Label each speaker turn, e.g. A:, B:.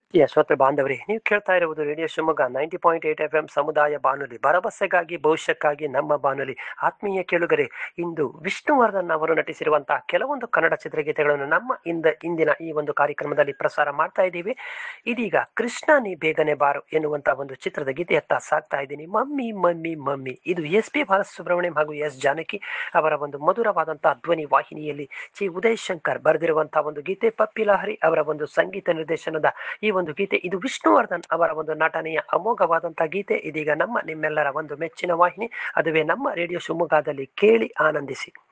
A: ಪ್ರಿಯ ಶ್ರೋತೃ ಬಾಂಧವರೇ ನೀವು ಕೇಳ್ತಾ ಇರುವುದು radio Shivamogga ninety point eight F M ಸಮುದಾಯ ಬಾನುಲಿ ಭರವಸೆಗಾಗಿ ಭವಿಷ್ಯಕ್ಕಾಗಿ ನಮ್ಮ ಬಾನುಲಿ ಆತ್ಮೀಯ ಕೇಳುಗರೆ ಇಂದು ವಿಷ್ಣುವರ್ಧನ್ ಅವರು ನಟಿಸಿರುವಂತಹ ಕೆಲವೊಂದು ಕನ್ನಡ ಚಿತ್ರಗೀತೆಗಳನ್ನು ನಮ್ಮ ಇಂದ ಇಂದಿನ ಈ ಒಂದು ಕಾರ್ಯಕ್ರಮದಲ್ಲಿ ಪ್ರಸಾರ ಮಾಡ್ತಾ ಇದ್ದೀವಿ ಇದೀಗ ಕೃಷ್ಣ ನೀ ಬೇಗನೆ ಬಾರು ಎನ್ನುವಂತಹ ಒಂದು ಚಿತ್ರದ ಗೀತೆಯತ್ತ ಸಾಗ್ತಾ ಇದ್ದೀನಿ ಮಮ್ಮಿ ಮಮ್ಮಿ ಮಮ್ಮಿ ಇದು ಎಸ್ ಪಿ ಬಾಲಸುಬ್ರಹ್ಮಣ್ಯಂ ಹಾಗೂ ಎಸ್ ಜಾನಕಿ ಅವರ ಒಂದು ಮಧುರವಾದಂತಹ ಧ್ವನಿ ವಾಹಿನಿಯಲ್ಲಿ ಚಿ ಉದಯ್ ಶಂಕರ್ ಬರೆದಿರುವಂತಹ ಒಂದು ಗೀತೆ ಪಪ್ಪಿ ಲಹರಿ ಅವರ ಒಂದು ಸಂಗೀತ ನಿರ್ದೇಶನದ ಈ ಒಂದು ಗೀತೆ ಇದು ವಿಷ್ಣುವರ್ಧನ್ ಅವರ ಒಂದು ನಟನೆಯ ಅಮೋಘವಾದಂತಹ ಗೀತೆ ಇದೀಗ ನಮ್ಮ ನಿಮ್ಮೆಲ್ಲರ ಒಂದು ಮೆಚ್ಚಿನ ವಾಹಿನಿ ಅದುವೇ ನಮ್ಮ ರೇಡಿಯೋ ಶಿವಮೊಗ್ಗದಲ್ಲಿ ಕೇಳಿ ಆನಂದಿಸಿ